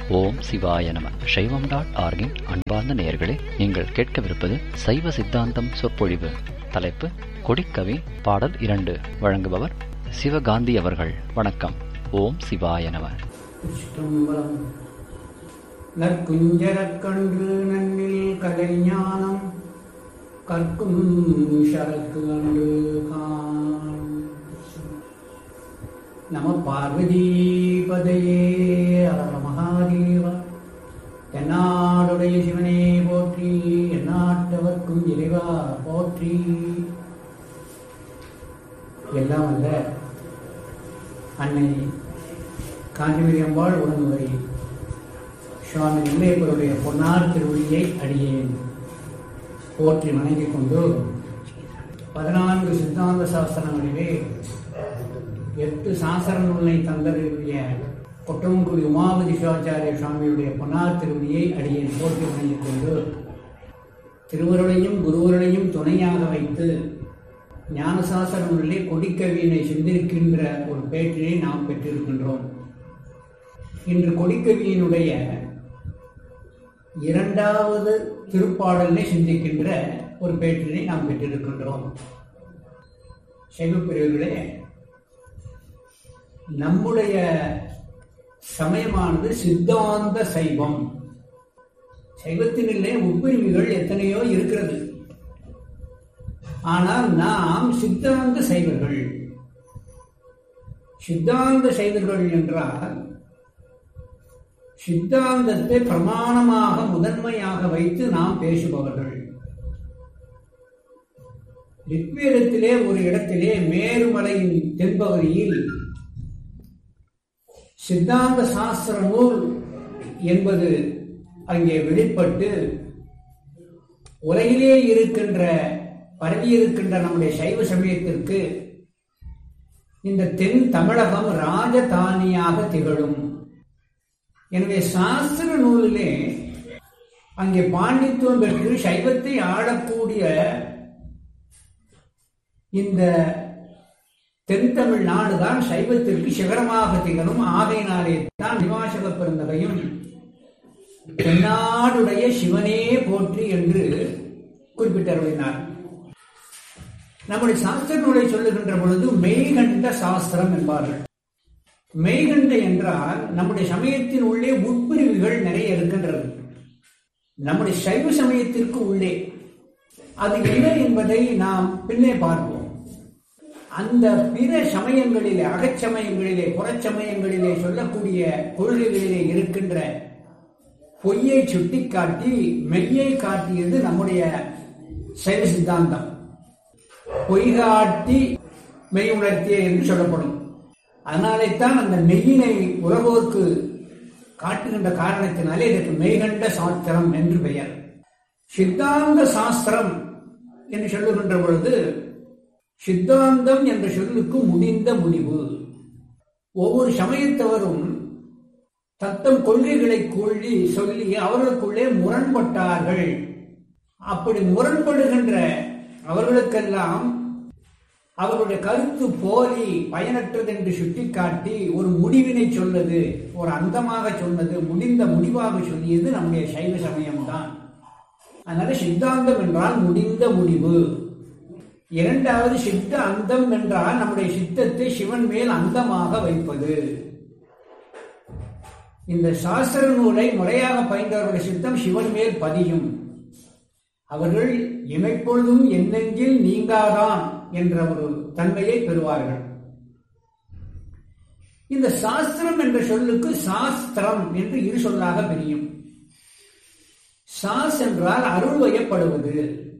ஓம் சிவாய நம சைவம் டாட் ஆர்கின் அன்பார்ந்த நேயர்களே நீங்கள் கேட்கவிருப்பது சைவ சித்தாந்தம் சொற்பொழிவு தலைப்பு கொடிக்கவி பாடல் இரண்டு வழங்குபவர் சிவகாந்தி அவர்கள் வணக்கம் ஓம் சிவாய நம சிற்றம்பலம் நற்குஞ்சரக்கன்று நன்னில் கடல் ஞானம் கற்கும் சரக்கு கண்டு காண் நம பார்வதீபதையே அரவ மகாதேவ தென்னாடுடைய சிவனே போற்றி எந்நாட்டவர்க்கும் இறைவா போற்றி எல்லாம் அல்ல அன்னை காஞ்சிபுரி அம்பாள் உடனுரை சுவாமி நெல்லையப்பருடைய பொன்னார் திருவடியை அடியேன் போற்றி வணங்கிக் கொண்டு பதினான்கு சித்தாந்த சாஸ்திரங்களிலே எட்டு சாஸ்திர நூலை தந்தருடைய கொட்டவங்குடி உமாபதி சிவாச்சாரிய சுவாமியுடைய பொன்னார் திருவடியை அடியேன் போற்றி வணங்கிக் கொண்டு திருவருளையும் குருவருளையும் துணையாக வைத்து ஞானசாஸ்திர நூலிலே கொடிக்கவியினை சிந்திருக்கின்ற ஒரு பேற்றினை நாம் பெற்றிருக்கின்றோம் இன்று கொடிக்கவியினுடைய இரண்டாவது திருப்பாடலை சிந்திக்கின்ற ஒரு பேற்றினை நாம் பெற்றிருக்கின்றோம் சைவப்பிரிவுகளே நம்முடைய சமயமானது சித்தாந்த சைவம் சைவத்தினிலே உட்பிரிவுகள் எத்தனையோ இருக்கிறது ஆனால் நாம் சித்தாந்த சைவர்கள் சித்தாந்த சைவர்கள் என்றால் சித்தாந்தத்தை பிரமாணமாக முதன்மையாக வைத்து நாம் பேசுபவர்கள் ரிக்வேதத்திலே ஒரு இடத்திலே மேருமலையின் தென்பகுதியில் சித்தாந்த சாஸ்திர நூல் என்பது அங்கே வெளிப்பட்டு உலகிலே இருக்கின்ற பரவியிருக்கின்ற நம்முடைய சைவ சமயத்திற்கு இந்த தென் தமிழகம் ராஜதானியாக திகழும் எனவே சாஸ்திர நூலிலே அங்கே பாண்டித்துவம் பெற்று சைவத்தை ஆளக்கூடிய இந்த தென் தமிழ் நாடுதான் சைவத்திற்கு சிகரமாக திகழும் ஆகையினாலே தான் நிவாசக பிறந்தவையும் தென்னாடுடைய சிவனே போற்றி என்று குறிப்பிட்டருளினார் நம்முடைய சாஸ்திர நூலை சொல்லுகின்ற பொழுது மெய்கண்ட சாஸ்திரம் என்பார்கள் மெய்கண்ட என்றால் நம்முடைய சமயத்தின் உள்ளே உட்பிரிவுகள் நிறைய இருக்கின்றது நம்முடைய சைவ சமயத்திற்கு உள்ளே அது என்ன என்பதை நாம் பின்னே பார்ப்போம் அந்த பிற சமயங்களிலே அகச்சமயங்களிலே புறச்சமயங்களிலே சொல்லக்கூடிய கொள்கைகளிலே இருக்கின்ற பொய்யை சுட்டிக்காட்டி மெய்யை காட்டியது நம்முடைய சைவ சித்தாந்தம் பொய் காட்டி மெய் உணர்த்திய என்று சொல்லப்படும் அதனாலே தான் அந்த மெய்யினை உலகோருக்கு காட்டுகின்ற காரணத்தினாலே இதற்கு மெய்கண்ட சாஸ்திரம் என்று பெயர் சித்தாந்த சாஸ்திரம் என்று சொல்லுகின்ற பொழுது சித்தாந்தம் என்ற சொல்லுக்கு முடிந்த முடிவு ஒவ்வொரு சமயத்தவரும் தத்தம் கொள்கைகளை கொள்ளி சொல்லி அவர்களுக்குள்ளே முரண்பட்டார்கள் அப்படி முரண்படுகின்ற அவர்களுக்கெல்லாம் அவருடைய கருத்து போலி பயனற்றது என்று சுட்டிக்காட்டி ஒரு முடிவினை சொன்னது ஒரு அந்தமாக சொன்னது முடிந்த முடிவாக சொல்லியது நம்முடைய சைவ சமயம்தான் அதனால சித்தாந்தம் என்றால் முடிந்த முடிவு இரண்டாவது சித்த அந்தம் என்றால் நம்முடைய சித்தத்தை சிவன் மேல் அந்தமாக வைப்பது இந்த சாஸ்திர நூலை முறையாக பயின்றவருடைய சித்தம் சிவன் மேல் பதியும் அவர்கள் இமைப்பொழுதும் என்னெங்கில் நீங்காதான் என்ற ஒரு தன்மையை பெறுவார்கள் இந்த சாஸ்திரம் என்ற சொல்லுக்கு சாஸ்திரம் என்று இரு சொல்லாக பிரியும் சாஸ் என்றால் அருள் வயப்படுவது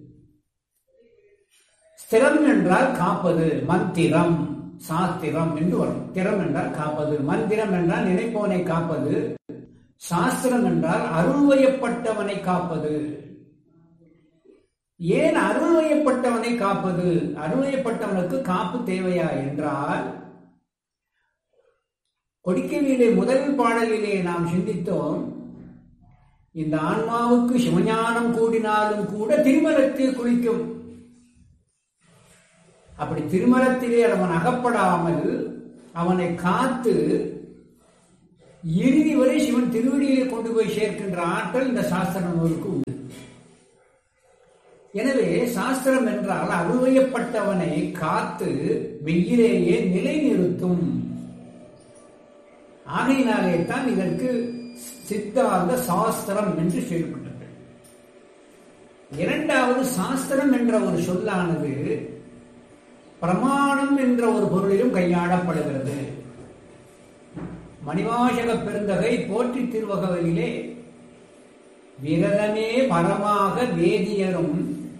ஸ்திரம் என்றால் காப்பது மந்திரம் சாஸ்திரம் என்று வரும் திறம் என்றால் காப்பது மந்திரம் என்றால் நினைப்பவனை காப்பது சாஸ்திரம் என்றால் அருள்வயப்பட்டவனை காப்பது ஏன் அருள்வயப்பட்டவனை காப்பது அருள்வயப்பட்டவனுக்கு காப்பு தேவையா என்றால் கொடிக்கவியிலே முதல் பாடலிலே நாம் சிந்தித்தோம் இந்த ஆன்மாவுக்கு சிவஞானம் கூடினாலும் கூட திருமலத்தில் குளிக்கும் அப்படி திருமலத்திலே அவன் அகப்படாமல் அவனை காத்து இறுதி வரை சிவன் திருவடியிலே கொண்டு போய் சேர்க்கின்ற ஆற்றல் இந்த சாஸ்திர நூலுக்கு உண்டு எனவே சாஸ்திரம் என்றால் அருள்வயப்பட்டவனை காத்து வெயிலேயே நிலைநிறுத்தும் ஆகையினாலே தான் இதற்கு சித்தாந்த சாஸ்திரம் என்று செயல்பட்டது இரண்டாவது சாஸ்திரம் என்ற ஒரு சொல்லானது பிரமாணம் என்ற ஒரு பொருளிலும் கையாளப்படுகிறது மணிவாசக பெருந்தகை போற்றி திருவகவையிலே விரதமே பரமாக வேதியரும்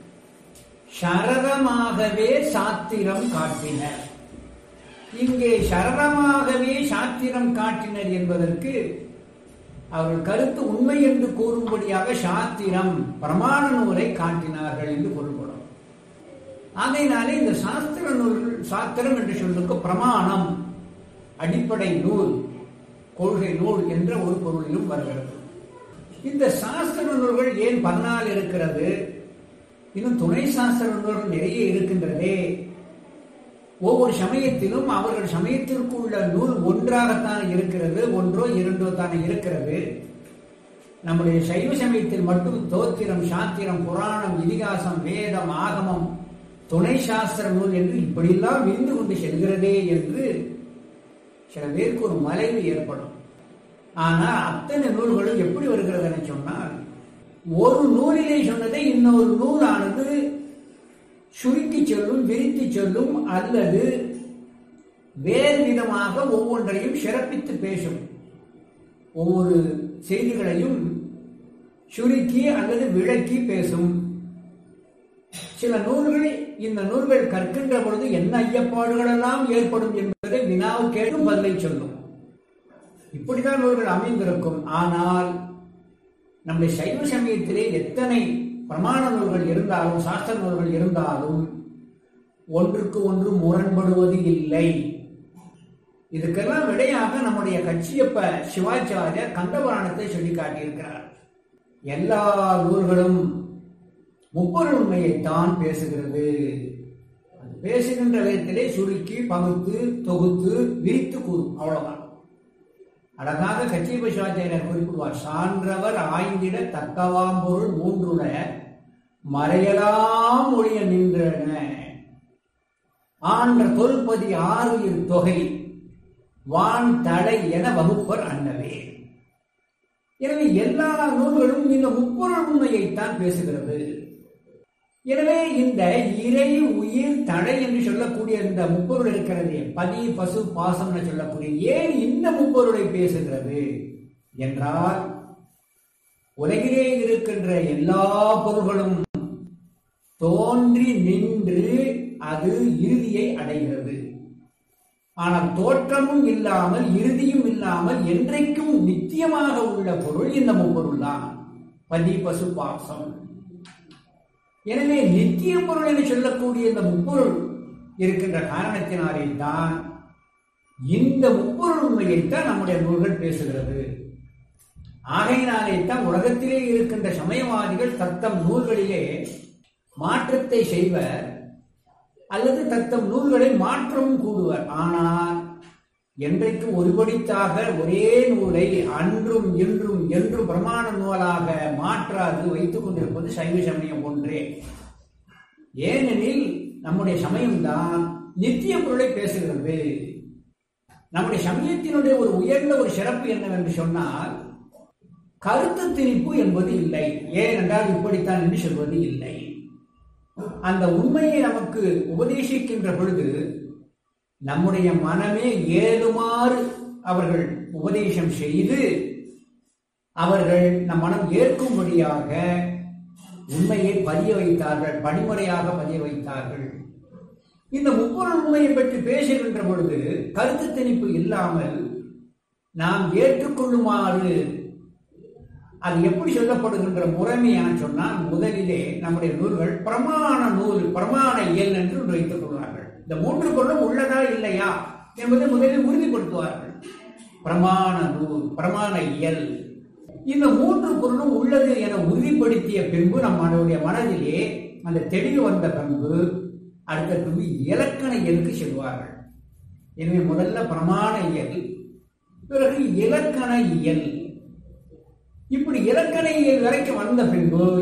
சரதமாகவே சாத்திரம் காட்டினர் இங்கே சரதமாகவே சாத்திரம் காட்டினர் என்பதற்கு அவர்கள் கருத்து உண்மை என்று கூறும்படியாக சாத்திரம் பிரமாண நூலை காட்டினார்கள் என்று பொருள்படும் ஆகையினாலே இந்த சாஸ்திர நூல் சாஸ்திரம் என்று சொல்லுக்கு பிரமாணம் அடிப்படை நூல் கொள்கை நூல் என்ற ஒரு பொருளிலும் வருகிறது இந்த சாஸ்திர நூல்கள் ஏன் பதினாலு இருக்கிறது இன்னும் துணை சாஸ்திர நூல்கள் நிறைய இருக்கின்றதே ஒவ்வொரு சமயத்திலும் அவர்கள் சமயத்திற்கு உள்ள நூல் ஒன்றாகத்தான் இருக்கிறது ஒன்றோ இரண்டோ தான் இருக்கிறது நம்முடைய சைவ சமயத்தில் மட்டும் தோத்திரம் சாத்திரம் புராணம் இதிகாசம் வேதம் ஆகமம் துணை சாஸ்திர நூல் என்று இப்படியெல்லாம் விரிந்து கொண்டு செல்கிறதே என்று சில பேருக்கு ஒரு மலைவு ஏற்படும் ஆனால் அத்தனை நூல்களும் எப்படி வருகிறது சொன்னால் ஒரு நூலிலே சொன்னதை இன்னொரு நூலானது சுருக்கி சொல்லும் விரித்து சொல்லும் அல்லது வேறு விதமாக ஒவ்வொன்றையும் சிறப்பித்து பேசும் ஒவ்வொரு செய்திகளையும் சுருக்கி அல்லது விளக்கி பேசும் சில நூல்கள் இந்த நூல்கள் கற்கின்ற பொழுது என்ன ஐயப்பாடுகள் எல்லாம் ஏற்படும் என்பதை வினாவு கேட்டும் பதிலை சொல்லும் இப்படிதான் நூல்கள் அமைந்திருக்கும் ஆனால் நம்முடைய சைவ சமயத்திலே எத்தனை பிரமாண நூல்கள் இருந்தாலும் சாஸ்திர நூல்கள் இருந்தாலும் ஒன்றுக்கு ஒன்று முரண்படுவது இல்லை இதுக்கெல்லாம் விடையாக நம்முடைய கட்சியப்ப சிவாச்சாரியர் கந்தபுராணத்தை சொல்லி காட்டியிருக்கிறார் எல்லா நூல்களும் முப்பொருள் உண்மையைத்தான் பேசுகிறது அது பேசுகின்ற விதத்திலே சுருக்கி பகுத்து தொகுத்து விரித்து கூறும் அவ்வளவுதான் அழகாக கச்சியப்ப சிவாச்சாரியர் குறிப்பிடுவார் சான்றவர் ஆய்ந்திட தக்கவாம்பொருள் மூன்றுட மறையலாம் ஒழிய நின்றன ஆன்ற தொல்பதி ஆறுயிர் தொகை வான் தடை என வகுப்பர் அன்னவே எனவே எல்லா நூல்களும் இந்த முப்பொருள் உண்மையைத்தான் பேசுகிறது எனவே இந்த இறை உயிர் தடை என்று சொல்லக்கூடிய இந்த முப்பொருள் இருக்கிறது பதி பசு பாசம் சொல்லக்கூடிய ஏன் இந்த முப்பொருளை பேசுகிறது என்றால் உலகிலே இருக்கின்ற எல்லா பொருள்களும் தோன்றி நின்று அது இறுதியை அடைகிறது ஆனால் தோற்றமும் இல்லாமல் இறுதியும் இல்லாமல் என்றைக்கும் நித்தியமாக உள்ள பொருள் இந்த முப்பொருள் தான் பதி பசு பாசம் எனவே நித்திய பொருள் என்று சொல்லக்கூடிய இந்த முப்பொருள் இருக்கின்ற காரணத்தினாலே தான் இந்த முப்பொருள் உண்மையைத்தான் நம்முடைய நூல்கள் பேசுகிறது ஆகையினாலே தான் உலகத்திலே இருக்கின்ற சமயவாதிகள் தத்தம் நூல்களிலே மாற்றத்தை செய்வர் அல்லது தத்தம் நூல்களை மாற்றவும் கூடுவர் ஆனால் என்றைக்கு ஒருபடித்தாக ஒரே நூலை அன்றும் இன்றும் என்றும் பிரமாண நூலாக மாற்றாது வைத்துக் கொண்டிருப்பது சைவ சமயம் ஒன்றே ஏனெனில் நம்முடைய சமயம்தான் நித்திய பொருளை பேசுகிறது நம்முடைய சமயத்தினுடைய ஒரு உயர்ந்த ஒரு சிறப்பு என்னவென்று சொன்னால் கருத்து திணிப்பு என்பது இல்லை ஏனென்றால் இப்படித்தான் என்று சொல்வது இல்லை அந்த உண்மையை நமக்கு உபதேசிக்கின்ற பொழுது நம்முடைய மனமே ஏதுமாறு அவர்கள் உபதேசம் செய்து அவர்கள் நம் மனம் ஏற்கும்படியாக உண்மையை பதிய வைத்தார்கள் படிமுறையாக பதிய வைத்தார்கள் இந்த முப்பொருள் உண்மையை பற்றி பேசுகின்ற பொழுது கருத்து திணிப்பு இல்லாமல் நாம் ஏற்றுக்கொள்ளுமாறு அது எப்படி சொல்லப்படுகின்ற முறைமை என சொன்னால் முதலிலே நம்முடைய நூல்கள் பிரமாண நூல் பிரமாண இயல் என்று வைத்துக் கொள்வார்கள் இந்த மூன்று பொருளும் உள்ளதா இல்லையா என்பதை முதலில் உறுதிப்படுத்துவார்கள் பிரமாண நூல் பிரமாண இயல் இந்த மூன்று பொருளும் உள்ளது என உறுதிப்படுத்திய பின்பு நம்மளுடைய மனதிலே அந்த தெளிவு வந்த பின்பு அடுத்த பின்பு இலக்கண இயலுக்கு செல்வார்கள் எனவே முதல்ல பிரமாண இயல் பிறகு இலக்கண இயல் இப்படி இலக்கண இயல் வரைக்கும் வந்த பின்பு